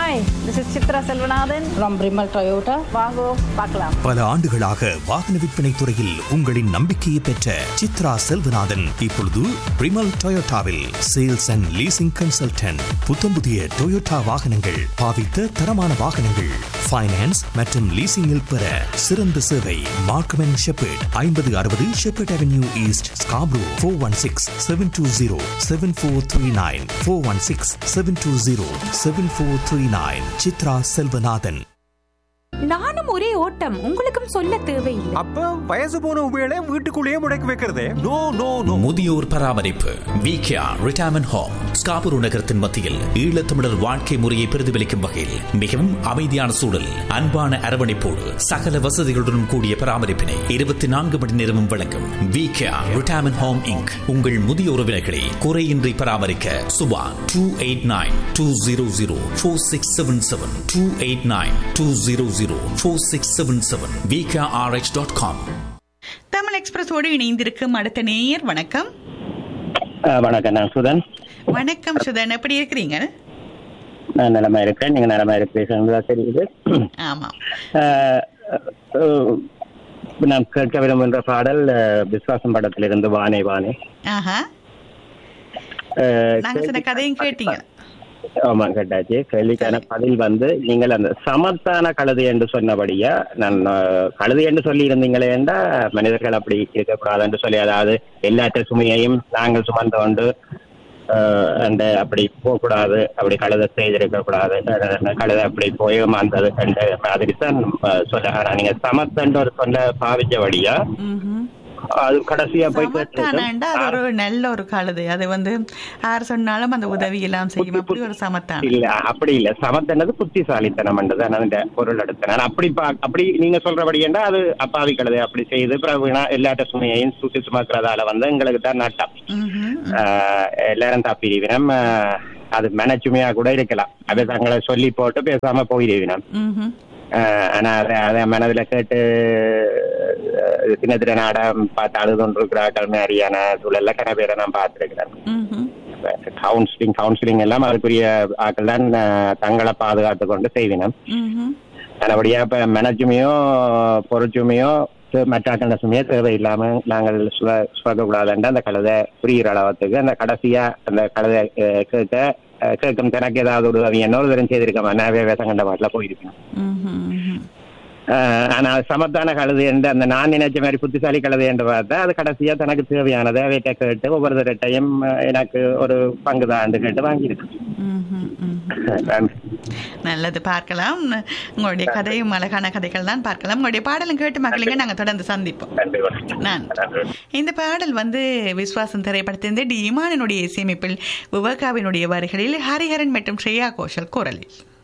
Hi this is Chitra Selvanathan from Brimal Toyota. வாங்கோ பார்க்கலாம் பல ஆண்டுகளாக வாகன விற்பனை துறையில் உங்களின் நம்பிக்கையை பெற்ற சித்ரா செல்வநாதன் இப்பொழுது பிரிமல் டொயோட்டாவில் சேல்ஸ் அண்ட் லீசிங் கன்சல்டன்ட் புத்தம் புதிய டொயோட்டா வாகனங்கள் பாவித்த தரமான வாகனங்கள் ஃபைனான்ஸ் மற்றும் லீசிங்கில் பெற சிறந்த சேவை மார்க்கம் அண்ட் ஷெப்பர்ட் ஐம்பது அறுபது Sheppard avenue east Scarborough four one six seven two zero seven four three nine four one six seven two zero seven four three nine Chitra Selvanathan நானும் ஒரே ஓட்டம் உங்களுக்கும் சொல்ல தேவையில்லை அப்ப வயசு போன உபயோக வீட்டுக்குள்ளேயே முடக்கி வைக்கிறதே நோ நோ நோ முதியோர் பராமரிப்பு விகேஆர் ரிட்டையர்மெண்ட் ஹோம் ஸ்காபூர் நகரத்தின் மத்தியில் ஈழத்தமிழர் வாழ்க்கை முறையை பிரதிபலிக்கும் வகையில் மிகவும் அமைதியான சூழல் அன்பான அரவணைப்போடு சகல வசதிகளுடன் கூடிய பராமரிப்பினை இருபத்தி நான்கு மணி நேரமும் வழங்கும் விகேஆர் ரிட்டையர்மெண்ட் ஹோம் இங்க் உங்கள் முதிய உறவினர்களை குறையின்றி பராமரிக்க Subha two eight nine two zero zero four six seven seven two eight nine two zero zero four six seven seven VKRH dot com Tamil எக்ஸ்பிரஸோடு இணைந்திருக்கும் அடுத்த நேயர் வணக்கம் அஹ் வணக்கம் நான் சுதன் வணக்கம் சுதன் எப்படி இருக்கிறீங்க நான் நலமா இருக்கேன் நீங்க நலமா இருக்கிறீங்களா தெரியுது ஆமா அஹ் அஹ் நான் கேட்க விரும்புகின்ற பாடல் அஹ், விஸ்வாசம் படத்திலிருந்து வானே வானே ஆஹா அஹ், நாங்க சில கதையும் கேட்டீங்க ஆமா கேட்டாச்சு கேள்விக்கான பதில் வந்து நீங்கள் அந்த சமத்தான கழுது என்று சொன்னபடியா நான் அஹ், கழுது என்று சொல்லி இருந்தீங்களே என்றா மனிதர்கள் அப்படி இருக்கக்கூடாது என்று சொல்லி அதாவது எல்லாற்ற சுமையையும் நாங்கள் சுமந்து கொண்டு அஹ், அந்த அப்படி போகக்கூடாது அப்படி கழுத செய்திருக்க கூடாது அஹ், கழுத அப்படி போய் மாந்தது என்ற மாதிரி தான் அஹ், சொல்ல ஆனா நீங்க சமத்தன்ற ஒரு சொல்ல பாவிச்சபடியா ம்ஹும். அது கடைசியா போய் கேட்டிருக்கேன். சமத்தானண்டா அது ஒரு நல்ல ஒரு கழுது அது வந்து யார் சொன்னாலும் அந்த உதவி எல்லாம் செய்யும் அப்படி ஒரு சமத்தான் இல்ல அப்படி இல்ல சமத்தனது புத்திசாலித்தனம் தான் அந்த பொருள் எடுத்தேன் நான் அப்படி பா அப்படி நீங்க சொல்றபடி என்றா அது அப்பாவி கழுதை அப்படி செய்து பிறகு நான் எல்லாட்ட சுமையையும் சுத்தி சுமக்கிறதால வந்து எங்களுக்கு தான் நட்டம் ம்ஹும். ஆஹ் எல்லாரும் தப்பிடுவினம் அது மனச்சுமையா கூட இருக்கலாம் அதை தங்களை சொல்லி போட்டு பேசாம போயிடுவினம் ம்ஹும். ஆஹ் ஆனா அதை அதை மனதுல கேட்டு அஹ் சின்ன தின நாடம் பார்த்து அழுது கொண்டிருக்கிறார்கள் மாதிரியான சூழல்ல கன பேரை நான் பார்த்திருக்கிறேன் ம்ஹும். கவுன்சிலிங் கவுன்சிலிங் எல்லாம் அதுக்குரிய ஆட்கள் தான் அஹ், தங்களை பாதுகாத்து கொண்டு செய்வினம் ம்ஹும். நல்லபடியா இப்ப மெனச்சுமையோ பொருட்சுமையோ மற்றாக்கள் சுமையோ தேவையில்லாம நாங்கள் சுவக்க கூடாதுன்ற அந்த கழுதை புரிகிற அளவுக்கு அந்த கடைசியா அந்த கழுதை அஹ், கேட்க அஹ், கேட்கும் தனக்கு ஏதாவது ஒரு உதவி என்ன ஒரு தரம் செய்திருக்கோம் நிறைய வேசம் கண்ட மாட்டில் போயிருக்கேன் ம்ஹும். ம்ஹும். ஆஹ் ஆனா சமத்தான கழுது என்று அந்த நான் நினைச்ச மாதிரி புத்திசாலி கழுது என்று பார்த்தா அது கடைசியா தனக்கு தேவையானதை வீட்டை கேட்டு ஒவ்வொருத்தர்கிட்டையும் அஹ், எனக்கு ஒரு பங்கு தான் கேட்டு வாங்கியிருக்கு ம்ஹும். ம்ஹும். நல்லது பார்க்கலாம் உங்களுடைய கதையும் அழகான கதைகள் தான் பார்க்கலாம் உங்களுடைய பாடலும் கேட்டு மக்களுங்க நாங்க தொடர்ந்து சந்திப்போம் நன்றி வணக்கம். நன்றி இந்த பாடல் வந்து விஸ்வாசம் திரைப்படத்திலிருந்து டி இமானினுடைய இசையமைப்பில் விவேகாவினுடைய வரிகளில் ஹரிஹரன் மற்றும் ஸ்ரேயா கோஷல் குரலில்